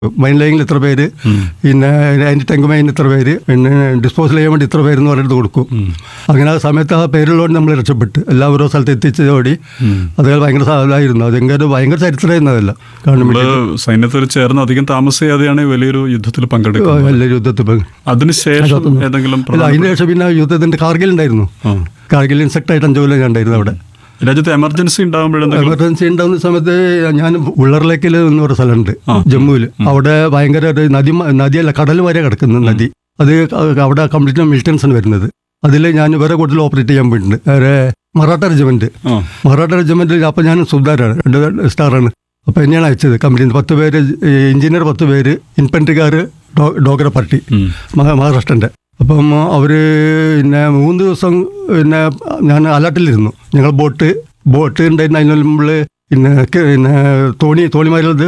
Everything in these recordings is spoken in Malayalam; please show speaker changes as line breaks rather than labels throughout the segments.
മൈൻ ലൈനിൽ ഇത്ര പേര് പിന്നെ അതിൻ്റെ ടെങ്ക് മൈൻ ഇത്ര പേര് പിന്നെ ഡിസ്പോസൽ ചെയ്യാൻ വേണ്ടി ഇത്ര പേരെന്ന് പറഞ്ഞിട്ട് കൊടുക്കും അങ്ങനെ ആ സമയത്ത് ആ പേരുള്ളതുകൊണ്ട് നമ്മൾ രക്ഷപ്പെട്ട് എല്ലാ ഓരോ സ്ഥലത്ത് എത്തിച്ചതോടി അത് ഭയങ്കര സാധനമായിരുന്നു അതെങ്ങനെ ഭയങ്കര ചരിത്രമായിരുന്നു അതല്ല കാരണം
നമ്മള് സൈന്യത്തിൽ ചേർന്ന് അധികം താമസിയാതെയാണ് ഈ വലിയൊരു യുദ്ധത്തിൽ പങ്കെടുക്കുന്നത്
വലിയ യുദ്ധത്തിൽ പങ്ക്-
അതിനുശേഷം ഏതെങ്കിലും
അല്ല
പ്രധാന-
അതിന് ശേഷം പിന്നെ യുദ്ധത്തിന്റെ കാർഗിൽ ഉണ്ടായിരുന്നു
ആ.
കാർഗിൽ ഇൻസെക്ട് ആയിട്ട് അഞ്ചു കൊല്ലം ഞാൻ ഉണ്ടായിരുന്നു അവിടെ
രാജ്യത്ത് എമർജൻസി ഉണ്ടാകുമ്പോഴെന്തെങ്കിലും
എമർജൻസി ഉണ്ടാകുന്ന സമയത്ത് ഞാൻ ഉള്ളറിലേക്കിൽ എന്ന് പറഞ്ഞ സ്ഥലമുണ്ട് ജമ്മുവിൽ അവിടെ ഭയങ്കര ഒരു നദി മ- നദിയല്ല കടൽ വരെ കിടക്കുന്ന നദി അത് ക- അവിടെ കംപ്ലീറ്റ് മിലിറ്റൻസ് ആണ് വരുന്നത് അതിൽ ഞാൻ വേറെ കൂടുതൽ ഓപ്പറേറ്റ് ചെയ്യാൻ പോയിട്ടുണ്ട് വേറെ മറാഠ റെജിമെന്റ്
ആ
മറാഠ റെജിമെന്റിൽ അപ്പോൾ ഞാൻ സുബ്ദാരാണ് രണ്ട് സ്റ്റാറാണ് അപ്പോൾ എന്നെയാണ് അയച്ചത് കമ്പനിയിൽ പത്ത് പേര് എഞ്ചിനീയർ പത്ത് പേര് ഇൻഫൻട്രിക്കാർ ഡോഗര പാർട്ടി
ഉം.
മഹാ- മഹാരാഷ്ട്രൻ്റെ അപ്പം അവർ പിന്നെ മൂന്ന് ദിവസം പിന്നെ ഞാൻ അലർട്ടിലിരുന്നു ഞങ്ങൾ ബോട്ട് ബോട്ട് ഉണ്ടായിരുന്നു അതിന് മുമ്പിൽ പിന്നെ ക- പിന്നെ തോണി തോണിമാരുള്ളത്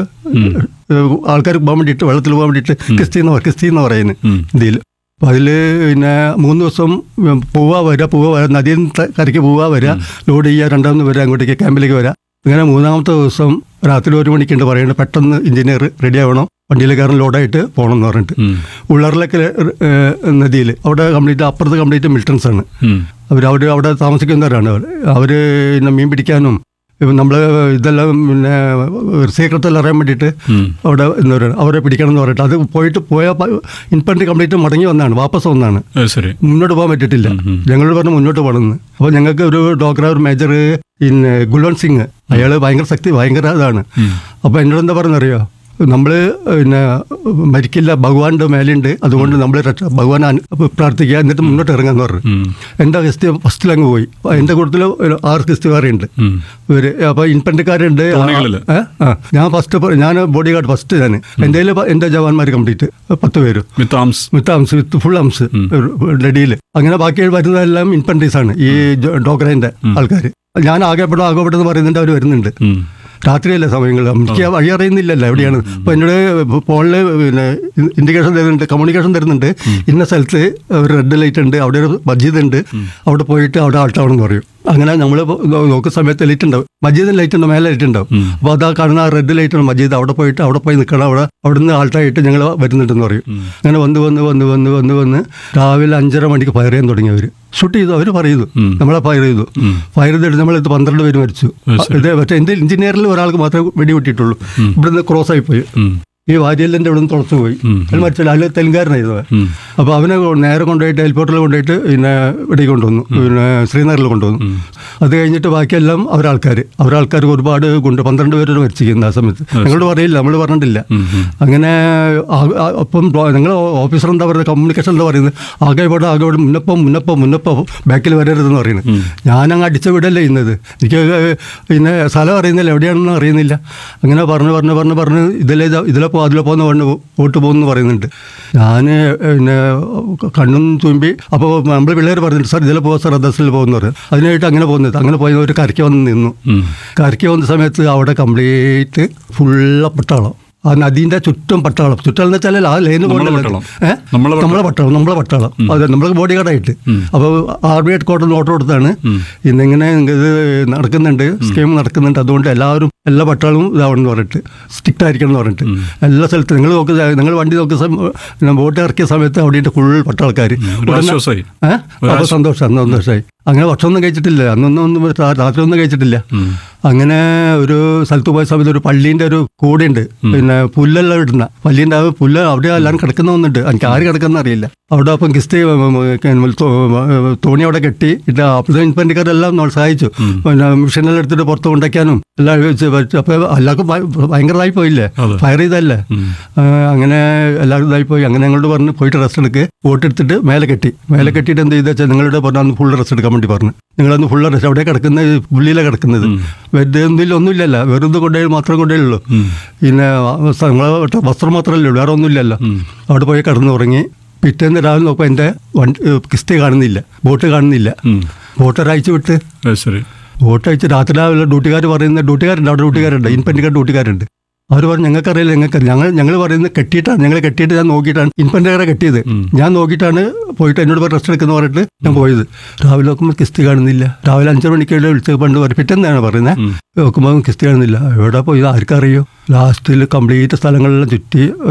ആൾക്കാർ പോകാൻ വേണ്ടിയിട്ട് വെള്ളത്തിൽ പോകാൻ വേണ്ടിയിട്ട് കിസ്തി എന്ന് പറ- കിസ്തി എന്ന് പറയുന്നത്
ഉം.
ഇന്ത്യയിൽ അപ്പം അതിൽ പിന്നെ മൂന്ന് ദിവസം പോവാ വരിക പോവാ വരിക നദിയിൽ നിന്ന് ത- കരയ്ക്ക് പോവാ വരിക ലോഡ് ചെയ്യുക രണ്ടാമത് വരിക അങ്ങോട്ടേക്ക് ക്യാമ്പിലേക്ക് വരിക അങ്ങനെ മൂന്നാമത്തെ ദിവസം രാത്രി ഒരു മണിക്കുണ്ട് പറയുന്നത് പെട്ടെന്ന് എഞ്ചിനീയർ റെഡി ആവണം വണ്ടിയിൽ കയറാൻ ലോഡായിട്ട് പോകണം എന്ന് പറഞ്ഞിട്ട്
ഉം.
ഉള്ളറിലൊക്കെ നദിയിൽ അവിടെ കംപ്ലീറ്റ് അപ്പുറത്ത് കംപ്ലീറ്റ് മിലിറ്റൻസ് ആണ്
ഉം.
അവർ അവർ അവിടെ താമസിക്കുന്നവരാണ് അവർ അവർ പിന്നെ മീൻ പിടിക്കാനും ഇപ്പം നമ്മൾ ഇതെല്ലാം പിന്നെ സീക്രട്ടെല്ലാം അറിയാൻ വേണ്ടിയിട്ട്
ഉം.
അവിടെ എന്നവരാണ് അവരെ പിടിക്കണം എന്ന് പറഞ്ഞിട്ട് അത് പോയിട്ട് പോയ ഇൻഫൻട്രി കംപ്ലീറ്റ് മടങ്ങി വന്നാണ് വാപ്പസ് വന്നാണ്
അത് ശരി
മുന്നോട്ട് പോകാൻ പറ്റിയിട്ടില്ല
ഉം.
ഞങ്ങളോട് പറഞ്ഞു മുന്നോട്ട് പോകണമെന്ന് അപ്പോൾ ഞങ്ങൾക്ക് ഒരു ഡോക്ടർ ഒരു മേജർ പിന്നെ ഗുൽവന്ത് സിംഗ് അയാൾ ഭയങ്കര ശക്തി ഭയങ്കര ഇതാണ്
ഉം.
അപ്പോൾ എന്നോട് എന്താ പറഞ്ഞറിയോ നമ്മൾ പിന്നെ മരിക്കില്ല ഭഗവാന്റെ മേലുണ്ട് അതുകൊണ്ട് നമ്മൾ രക്ഷ ഭഗവാൻ പ്രാർത്ഥിക്കുക എന്നിട്ട് മുന്നോട്ട് ഇറങ്ങാന്ന് പറഞ്ഞു
ഉം. എൻ്റെ
എൻ്റെ കിസ്തി ഫസ്റ്റിൽ അങ്ങ് പോയി എൻ്റെ കൂട്ടത്തിൽ ഒരു ആറ് കിസ്തി വേറെ ഉണ്ട്
ഉം.
ഇവര് അപ്പോൾ ഇൻഫൻട്രിക്കാരുണ്ട്
തോണികളില്?
ഏ? ആ ഞാൻ ഫസ്റ്റ് ഞാൻ ബോഡി ഗാർഡ് ഫസ്റ്റ് ഞാൻ എൻ്റെ കയ്യിൽ എൻ്റെ ജവാന്മാർ കംപ്ലീറ്റ് പത്ത് പേര്
with arms
with arms with full arms ഡെഡിയിൽ അങ്ങനെ ബാക്കി വരുന്നതെല്ലാം ഇൻഫൻട്രീസ് ആണ് ഈ ഡോക്ടറിൻ്റെ ആൾക്കാർ ഞാൻ ആകെപ്പെടും ആകെപ്പെടുന്ന് പറയുന്നുണ്ട് അവർ വരുന്നുണ്ട്
ഉം.
രാത്രിയല്ല സമയങ്ങളിൽ എനിക്ക് ആ വഴി അറിയുന്നില്ലല്ലോ എവിടെയാണ് അപ്പോൾ എന്നോട് ഫോണിൽ പിന്നെ ഇൻഡിക്കേഷൻ തരുന്നുണ്ട് കമ്മ്യൂണിക്കേഷൻ തരുന്നുണ്ട് ഇന്ന സ്ഥലത്ത് ഒരു റെഡ് ലൈറ്റ് ഉണ്ട് അവിടെ ഒരു മസ്ജിദ് ഉണ്ട് അവിടെ പോയിട്ട് അവിടെ ആൾട്ടാവണം എന്ന് പറയും അങ്ങനെ നമ്മൾ നോക്കുന്ന സമയത്ത് ലൈറ്റ് ഉണ്ടാവും മസ്ജിദിന് ലൈറ്റ് ഉണ്ടാവും മേലെ ലൈറ്റ് ഉണ്ടാവും അപ്പോൾ അതാ കാണുന്ന ആ റെഡ് ലൈറ്റ് ഉണ്ട് മസ്ജിദ് അവിടെ പോയിട്ട് അവിടെ പോയി നിൽക്കണം അവിടെ അവിടെ നിന്ന് ആൾട്ടായിട്ട് ഞങ്ങൾ വരുന്നുണ്ടെന്ന് പറയും അങ്ങനെ വന്ന് വന്ന് വന്ന് വന്ന് വന്ന് വന്ന് രാവിലെ അഞ്ചര മണിക്ക് ഫയർ ചെയ്യാൻ തുടങ്ങി അവർ ഷൂട്ട് ചെയ്തു അവർ പറയുന്നു നമ്മളെ ഫയർ ചെയ്തു ഫയർ ചെയ്തിട്ട് നമ്മളിത് പന്ത്രണ്ട് പേര് മരിച്ചു ഇത് മറ്റേ എൻ്റെ എഞ്ചിനീയറിൽ ഒരാൾക്ക് മാത്രമേ വെടിവിട്ടിട്ടുള്ളൂ ഇവിടുന്ന് ക്രോസ് ആയി പോയി
ഉം.
ഈ വാര്യലിൻ്റെ ഇവിടെ നിന്ന് തുളച്ചു പോയി അതിൽ മരിച്ചില്ല അതിൽ തെലുങ്കാരനായിരുന്നു അവൻ.
ഉം.
അപ്പോൾ അവനെ കൊ- നേരെ കൊണ്ടുപോയിട്ട് എയർപോർട്ടിൽ കൊണ്ടുപോയിട്ട് പിന്നെ ഇവിടെ കൊണ്ടുവന്നു പിന്നെ ശ്രീനഗറിൽ കൊണ്ടുവന്നു അത് കഴിഞ്ഞിട്ട് ബാക്കിയെല്ലാം അവരാൾക്കാർ അവരാൾക്കാർ ഒരുപാട് കൊണ്ട് പന്ത്രണ്ട് പേര് മരിച്ചിരിക്കുന്നു ആ സമയത്ത് ഞങ്ങളോട് പറയില്ല നമ്മൾ പറഞ്ഞിട്ടില്ല അങ്ങനെ ആ- ആ- അപ്പം ഞങ്ങൾ ഓഫീസർ എന്താ പറയുന്നത് കമ്മ്യൂണിക്കേഷൻ എന്താ പറയുന്നത് ആകെ ഇവിടെ ആകെ ഇവിടെ മുന്നപ്പം മുന്നപ്പം മുന്നപ്പം ബാക്കിൽ വരരുതെന്ന് പറയുന്നത് ഞാനങ്ങ് അടിച്ച വിടല്ലേ ഇന്നത് എനിക്ക് പിന്നെ സ്ഥലം അറിയുന്നില്ല എവിടെയാണെന്ന് അറിയുന്നില്ല അങ്ങനെ പറഞ്ഞ് പറഞ്ഞ് പറഞ്ഞ് പറഞ്ഞ് ഇതിലെ ഇതാ- ഇതിലെ പോ അതിലെ പോകുന്ന പറഞ്ഞു വോട്ട് പോകുന്നു പറയുന്നുണ്ട് ഞാൻ പിന്നെ കണ്ണും തുമ്പി അപ്പോൾ നമ്മൾ പിള്ളേർ പറഞ്ഞിട്ട് സാർ ഇതിലെ പോകുക സാർ ദസിൽ പോകുന്ന പറയും അതിനായിട്ട് അങ്ങനെ പോകുന്നത് അങ്ങനെ പോയി ഒരു കരയ്ക്ക് വന്ന് നിന്നു
ഉം.
കരയ്ക്ക് വന്ന സമയത്ത് അവിടെ കംപ്ലീറ്റ് ഫുള്ള പട്ടാളം ആ നദീൻ്റെ ചുറ്റും പട്ടാളം ചുറ്റാളം എന്ന് വെച്ചാൽ ആ ലൈന്
നമ്മളെ
പോലെ
പട്ടാളം.
ഏഹ്
നമ്മളെ
നമ്മളെ പട്ടാളം നമ്മളെ പട്ടാളം അതെ നമ്മളെ ബോഡി ഗാർഡായിട്ട് അപ്പോൾ ആർമി ഹെഡ് ക്വാർട്ടർ ഓർഡർ കൊടുത്താണ് ഇന്നിങ്ങനെ ഇത് നടക്കുന്നുണ്ട് സ്കീം നടക്കുന്നുണ്ട് അതുകൊണ്ട് എല്ലാവരും എല്ലാ പട്ടാളവും ഇതാവണമെന്ന് പറഞ്ഞിട്ട് സ്ട്രിക്റ്റ് ആയിരിക്കണം എന്ന് പറഞ്ഞിട്ട് എല്ലാ സ്ഥലത്തും നിങ്ങൾ നോക്കുന്ന നിങ്ങൾ വണ്ടി നോക്കുന്ന ബോട്ട് ഇറക്കിയ സമയത്ത് അവിടെ ഫുൾ പട്ടാൾക്കാർ
ഒരു ആശ്വാസമായി
ഏഹ് അപ്പോൾ സന്തോഷം സന്തോഷമായി അങ്ങനെ ഭക്ഷണമൊന്നും കഴിച്ചിട്ടില്ല അന്നൊന്നും ഒന്നും രാ- രാത്രി ഒന്നും കഴിച്ചിട്ടില്ല അങ്ങനെ ഒരു സ്ഥലത്ത് പോയ സമയത്ത് ഒരു പള്ളീൻ്റെ ഒരു കൂടെയുണ്ട് പിന്നെ പുല്ലെല്ലാം ഇടുന്ന പള്ളീൻ്റെ ആ പുല്ല് അവിടെ എല്ലാവരും കിടക്കുന്ന ഒന്നുണ്ട് എനിക്ക് ആര് കിടക്കുന്ന അറിയില്ല അവിടെ അപ്പം കിസ്തി തോണി അവിടെ കെട്ടി ഇട്ട് അപ്പോഴത്തെ ഇൻഫൻറ്റിക്കാരെല്ലാം നമ്മൾ സഹായിച്ചു പിന്നെ മിഷനെല്ലാം എടുത്തിട്ട് പുറത്ത് കൊണ്ടയ്ക്കാനും എല്ലാം വെച്ച് വെച്ച് അപ്പോൾ എല്ലാവർക്കും ഭയ- ഭയങ്കരമായി പോയില്ലേ
അതെ.
ഫയർ ചെയ്തല്ലേ ആ, അങ്ങനെ എല്ലാവരും ഇതായി പോയി അങ്ങനെ ഞങ്ങളോട് പറഞ്ഞ് പോയിട്ട് റെസ്റ്റ് എടുക്ക് വോട്ട് എടുത്തിട്ട് മേലെ കെട്ടി മേലെ കെട്ടിയിട്ട് എന്ത് ചെയ്താൽ വെച്ചാൽ നിങ്ങളുടെ പറഞ്ഞ അന്ന് ഫുൾ റെസ്റ്റ് എടുക്കാൻ വേണ്ടി പറഞ്ഞു നിങ്ങളന്ന് ഫുൾ റെസ്റ്റ് അവിടെ കിടക്കുന്നത് പുള്ളിയിലാണ് കിടക്കുന്നത് വെറുതെ ഒന്നുമില്ല ഒന്നുമില്ലല്ലോ വെറുതെ കൊണ്ടുപോയി മാത്രം കൊണ്ടുപോയുള്ളൂ പിന്നെ വസ്ത്രം- നമ്മളെ വസ്ത്രം മാത്രമല്ലേ ഉള്ളൂ വേറെ ഒന്നുമില്ലല്ലോ അവിടെ പോയി കിടന്നുറങ്ങി പിറ്റേന്ന് രാവിലെ നോക്കുമ്പോൾ എൻ്റെ വണ്ടി കിസ്തി കാണുന്നില്ല ബോട്ട് കാണുന്നില്ല ബോട്ട് ഒരാഴ്ച വിട്ട്
അത് ശരി
വോട്ട് അയച്ച് രാത്രി രാവിലെ ഡ്യൂട്ടിക്കാർ പറയുന്ന ഡ്യൂട്ടിക്കാരുണ്ട് അവിടെ ഡ്യൂട്ടിക്കാരുണ്ട് ഇൻഫൻറ്റിക്കാർ ഡ്യൂട്ടിക്കാരുണ്ട് അവർ പറഞ്ഞു ഞങ്ങൾക്കറിയില്ല ഞങ്ങൾക്ക് ഞങ്ങൾ ഞങ്ങൾ പറയുന്നത് കെട്ടിയിട്ടാണ് ഞങ്ങൾ കെട്ടിയിട്ട് ഞാൻ നോക്കിയിട്ടാണ് ഇൻഫൻറ്റിക്കാരെ കെട്ടിയത് ഞാൻ നോക്കിയിട്ടാണ് പോയിട്ട് എന്നോട് പോയി റെസ്റ്റ് എടുക്കുന്ന പറഞ്ഞിട്ട് ഞാൻ പോയത് രാവിലെ നോക്കുമ്പോൾ കിസ്തി കാണുന്നില്ല രാവിലെ അഞ്ചര മണിക്കുള്ള വിളിച്ച് പണ്ട് പറയും പിറ്റേന്നാണ് പറയുന്നത് നോക്കുമ്പോൾ കിസ്തി കാണുന്നില്ല എവിടെ പോയി ആർക്കറിയോ ലാസ്റ്റിൽ കംപ്ലീറ്റ് സ്ഥലങ്ങളെല്ലാം ചുറ്റി